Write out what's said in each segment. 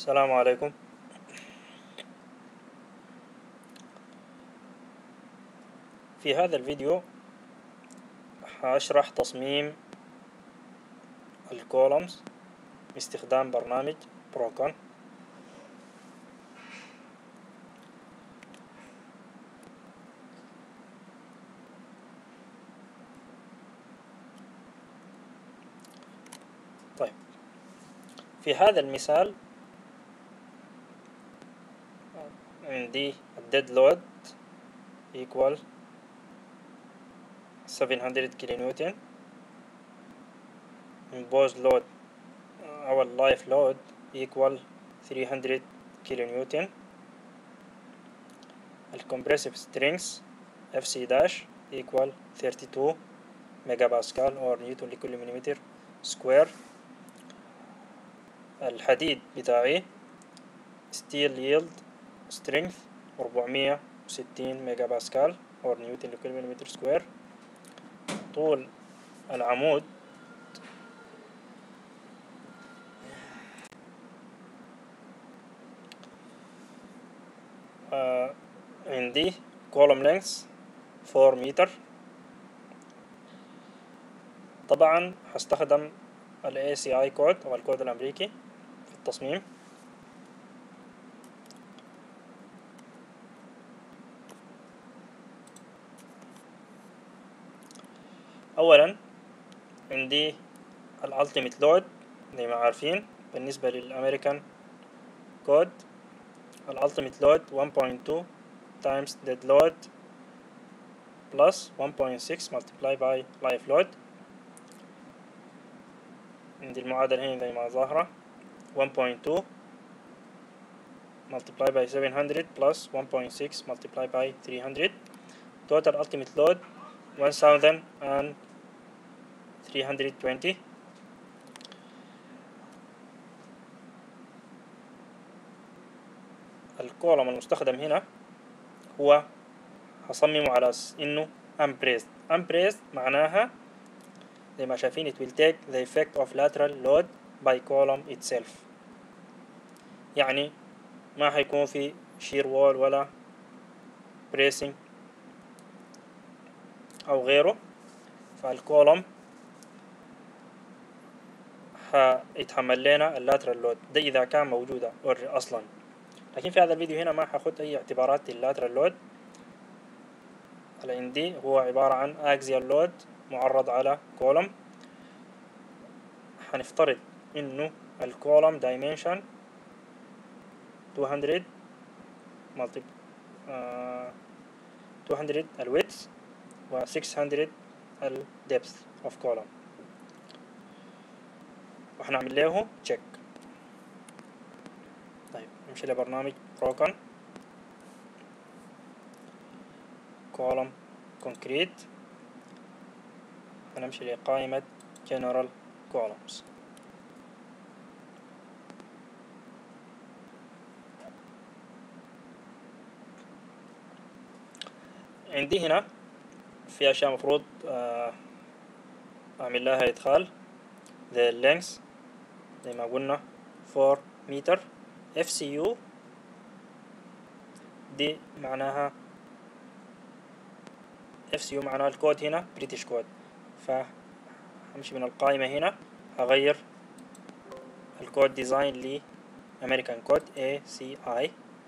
السلام عليكم في هذا الفيديو هشرح تصميم الكولومز باستخدام برنامج بروكون طيب في هذا المثال عندي الديد لود equal 700 كيلو نيوتن imposed load our life load equal 300 كيلو نيوتن الcompressive strings FC dash equal 32 ميجا باسكال or نيوتن لكل مليمتر سكوير الحديد بتاعي steel yield strength 460 ميجا باسكال or نيوتن لكل مليمتر سكوير طول العمود آه عندي column length 4 متر طبعا هستخدم ال ACI كود أو الكود الأمريكي في التصميم أولا عندي ال Ultimate Load زي ما عارفين بالنسبة للأمريكان كود ال Ultimate Load 1.2 times dead load plus 1.6 multiply by life load عندي المعادلة هنا زي ما ظاهرة 1.2 multiply by 700 plus 1.6 multiply by 300 total ultimate load 1320 الكولوم المستخدم هنا هو هصممه على انه unbraced unbraced معناها زي ما شايفين it will take the effect of lateral load by column itself يعني ما حيكون في shear wall ولا bracing أو غيره فالكولوم حيتحمل لنا اللاترال لود ده إذا كان موجودة أصلا لكن في هذا الفيديو هنا ما حاخد أي اعتبارات لللاترال لود اللي عندي هو عبارة عن axial load معرض على كولوم هنفترض انه الكولوم dimension 200 multi uh, 200 الويدث و 600 ال depth of column وهنعمل له check طيب نمشي لبرنامج بروكون column concrete هنمشي لقائمة general columns عندي هنا في أشياء مفروض أعمل لها إدخال the length زي ما قلنا 4 متر FCU دي معناها FCU معناها الكود هنا بريتش كود فهمشي من القائمة هنا هغير الكود ديزاين ل American كود ACI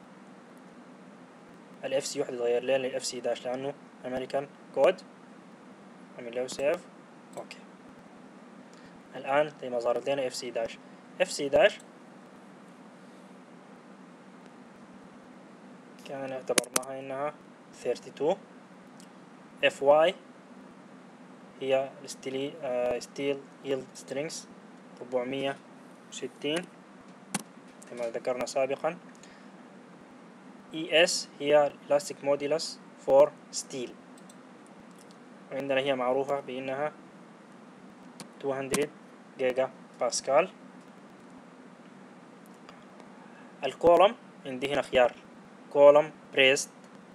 ال FC حتتغير لي لل FC داش لأنه American كود أعمل له سيف أوكي الآن زي ما ظهرت لنا FC داش FC داش كان اعتبرناها إنها 32 FY هي الستيل ستيل يلد سترينجز 460 كما ذكرنا سابقا ES هي elastic modulus for steel وعندنا هي معروفة بأنها 200 جيجا باسكال الكولوم عندي هنا خيار كولوم بريست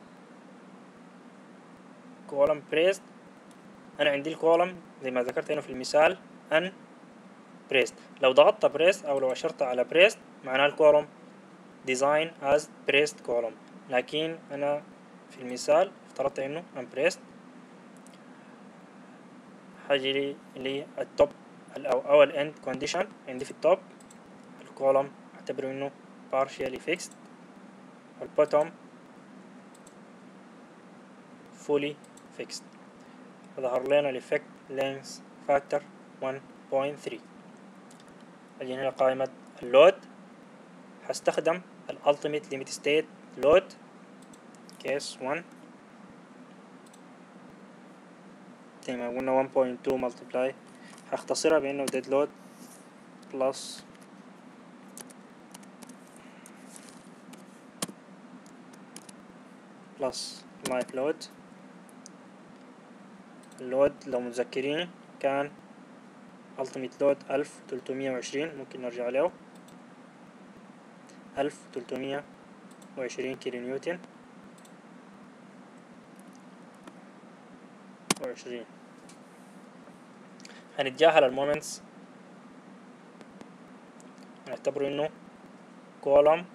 كولوم بريست انا عندي الكولوم زي ما ذكرت هنا في المثال ان بريست لو ضغطت بريست او لو اشرت على بريست معناه الكولوم design as pressed column لكن أنا في المثال افترضت إنه unpressed حاجي لي لي التوب أو أو الإند كونديشن عندي في التوب الكولوم أعتبره إنه partially fixed والبوتوم fully fixed ظهر لنا الإفكت length factor 1.3 أجي هنا قائمة اللود هستخدم ال ultimate limit state load case 1 زي ما قلنا 1.2 multiply هختصرها بأنه dead load plus plus live load اللود لو متذكرين كان ultimate load ألف تلتمية وعشرين ممكن نرجع له ألف تلتمية وعشرين كيلو نيوتن وعشرين هنتجاهل المومنتس نعتبره انه كولوم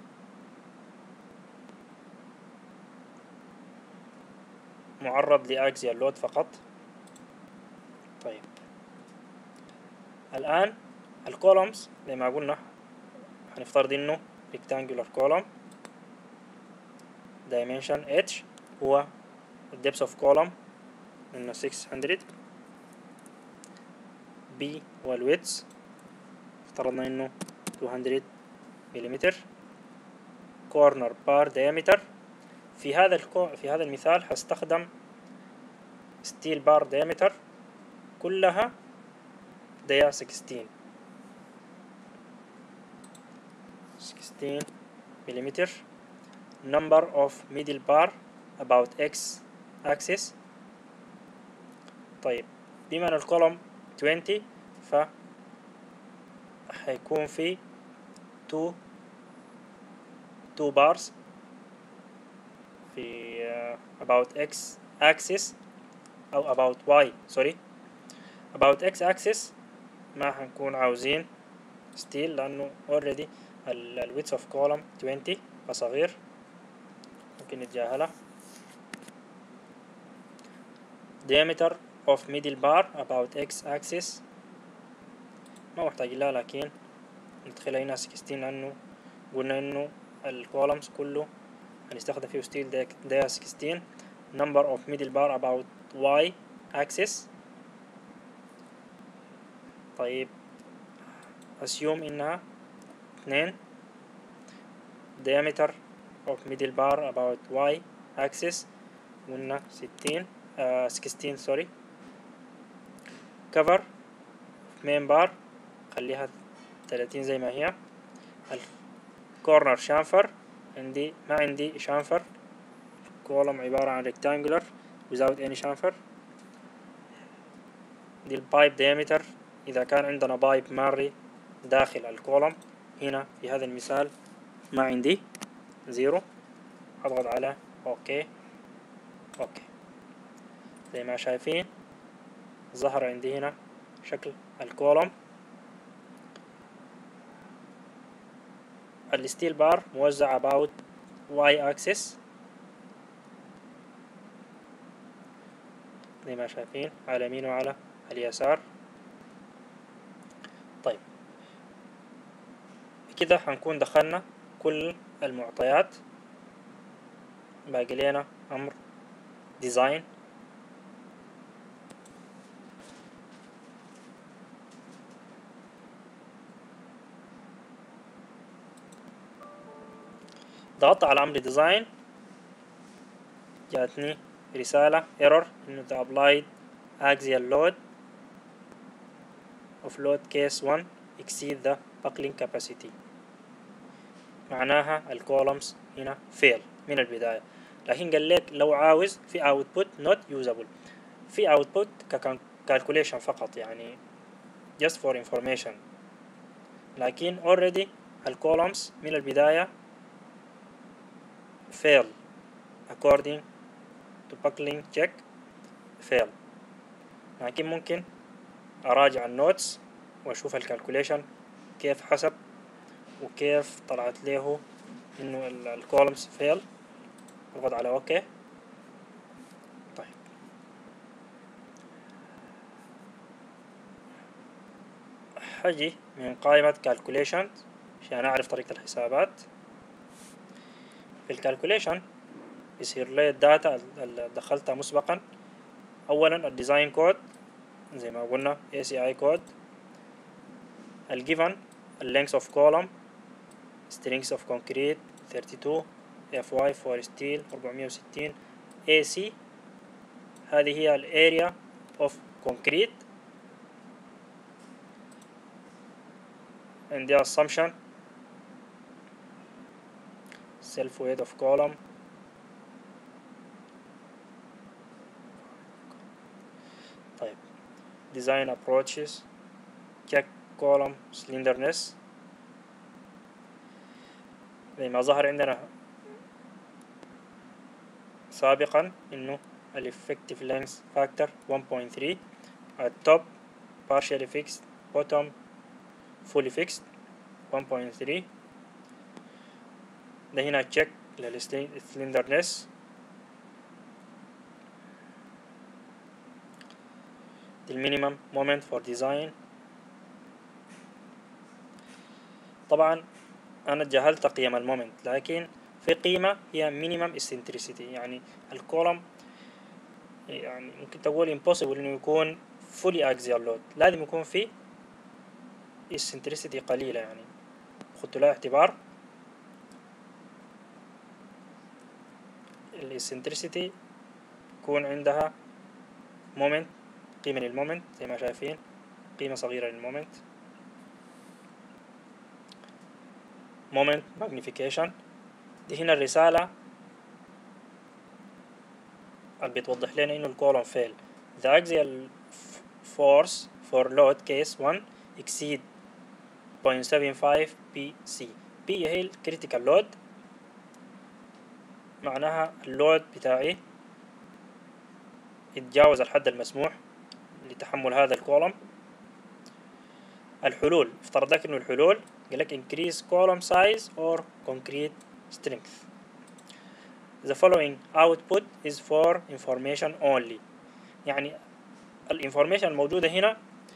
معرض لأكزيال لود فقط طيب الآن الكولومز زي ما قلنا هنفترض انه rectangular column dimension h هو depth of column انه 600 b هو الويدث افترضنا انه 200 مليمتر corner bar diameter في هذا الكو في هذا المثال هستخدم steel bar diameter كلها ديا 16 16 مليمتر number of middle bar about x axis طيب بما ان الكولوم 20 ف هيكون في 2 2 bars في uh, about x axis أو about y sorry about x axis ما هنكون عاوزين still لأنه already ال width of column 20 فصغير ممكن نتجاهلها diameter of middle bar about x axis ما محتاج لها لكن ندخلها هنا 16 لأنه قلنا إنه الكولمز كله هنستخدم فيه ستيل ده 16 number of middle bar about y axis طيب assume إنها اثنين diameter of middle bar about y axis قلنا ستين uh, 16 sorry cover main bar خليها 30 زي ما هي الكورنر شانفر عندي ما عندي شانفر كولوم عبارة عن rectangular without any chamfer دي البايب diameter إذا كان عندنا بايب ماري داخل الكولوم هنا في هذا المثال ما عندي زيرو أضغط على أوكي أوكي زي ما شايفين ظهر عندي هنا شكل الكولوم الستيل بار موزع about y axis زي ما شايفين على اليمين وعلى اليسار طيب كده هنكون دخلنا كل المعطيات باقي لنا أمر ديزاين ضغطت على أمر ديزاين جاتني رسالة error إنه the applied axial load of load case 1 exceed the buckling capacity معناها الكولومز هنا fail من البداية لكن قال لك لو عاوز في output not usable في output calculation فقط يعني just for information لكن already الكولومز من البداية fail according to buckling check fail لكن ممكن أراجع النوتس وأشوف الكالكوليشن كيف حسب وكيف طلعت له انه الكولمز فيل اضغط على اوكي طيب حجي من قائمة calculation عشان اعرف طريقة الحسابات في الكالكوليشن يصير لي الداتا اللي دخلتها مسبقا اولا الديزاين كود زي ما قلنا ACI كود الجيفن اللينكس اوف كولوم strings of concrete 32 FY for steel 460 AC هذه هي الاريا of concrete and the assumption self weight of column طيب design approaches check column slenderness زي ما ظهر عندنا سابقا انه ال effective length factor 1.3 at top partially fixed bottom fully fixed 1.3 ده هنا check للسلندرنس المينيمم مومنت فور ديزاين طبعا انا جهلت قيم المومنت لكن في قيمة هي مينيمم eccentricity يعني الكولوم يعني ممكن تقول impossible انه يكون fully axial load لازم يكون في eccentricity قليلة يعني خدتوا لها اعتبار الاسنتريسيتي يكون عندها مومنت قيمة للمومنت زي ما شايفين قيمة صغيرة للمومنت مومنت ماجنيفيكيشن دي هنا الرسالة اللي بتوضح لنا انه الكولوم فيل the axial force for load case 1 exceed 0.75 pc p هي الكريتيكال لود معناها اللود بتاعي يتجاوز الحد المسموح لتحمل هذا الكولوم الحلول افترض لك انه الحلول قال لك increase column size or concrete strength the following output is for information only يعني الانفورميشن الموجودة هنا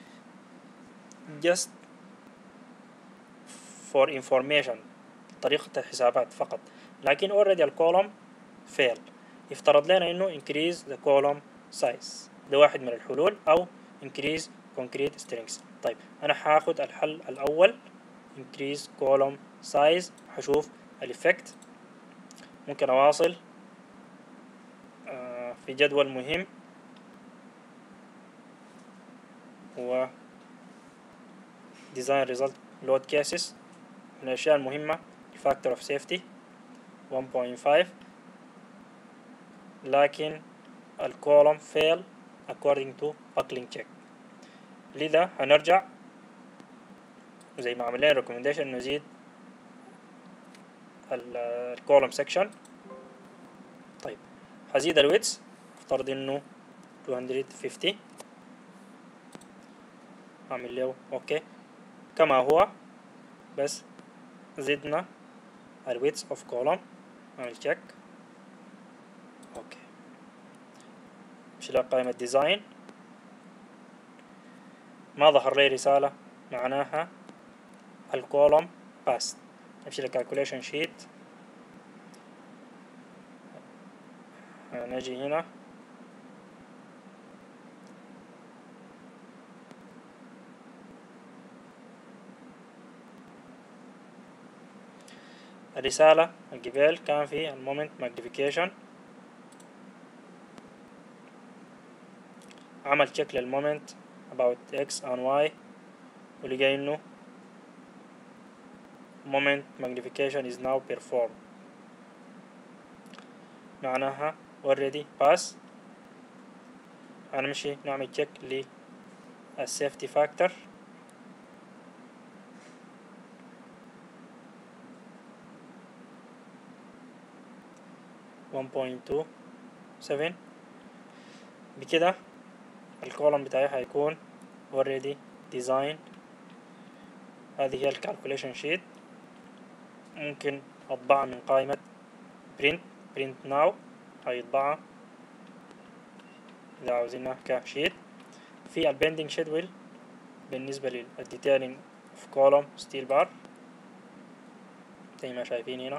just for information طريقة الحسابات فقط لكن already الكولوم fail يفترض لنا انه increase the column size ده واحد من الحلول او increase concrete strings طيب انا هاخد الحل الاول increase column size هشوف الافكت ممكن اواصل آه في جدول مهم هو design result load cases من الاشياء المهمة factor of safety 1.5 لكن الكولوم fail according to buckling check لذا هنرجع زي ما عملنا recommendation نزيد الكولوم section طيب هزيد الويتس افترض انه 250 اعمل له اوكي كما هو بس زدنا الويتس اوف كولوم اعمل تشيك اوكي مش قائمة ديزاين ما ظهر لي رسالة معناها الكولوم باست نمشي للكالكوليشن شيت نجي هنا الرسالة الجبال كان في المومنت ماجنيفيكيشن عمل تشيك للمومنت about x and y ولقى انه moment magnification is now performed معناها already pass هنمشي نعمل تشيك للسيفتي فاكتور one point two seven بكده الكولوم بتاعي هيكون already design هذه هي الكالكوليشن شيت ممكن أطبعها من قائمة print print now هيطبعها إذا عاوزينها كشيت في البندنج schedule بالنسبة للديتيلينج في كولوم ستيل بار زي ما شايفين هنا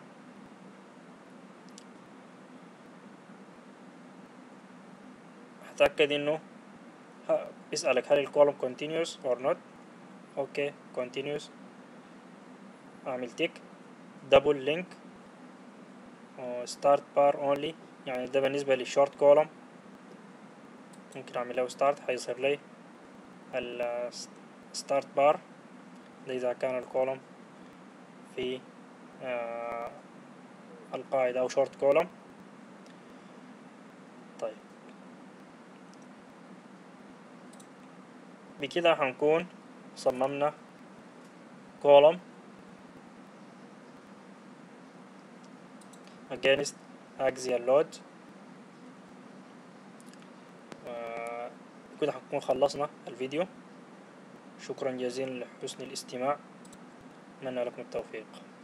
هتأكد انه بيسألك هل الكولوم continuous or not اوكي continuous اعمل تيك دبل لينك ستارت بار اونلي يعني ده بالنسبة للشورت كولوم ممكن اعمل له ستارت هيظهر لي الستارت بار ده اذا كان الكولوم في آه القاعدة او شورت كولوم طيب بكده هنكون صممنا column against axial load كده هنكون خلصنا الفيديو شكرا جزيلا لحسن الاستماع أتمنى لكم التوفيق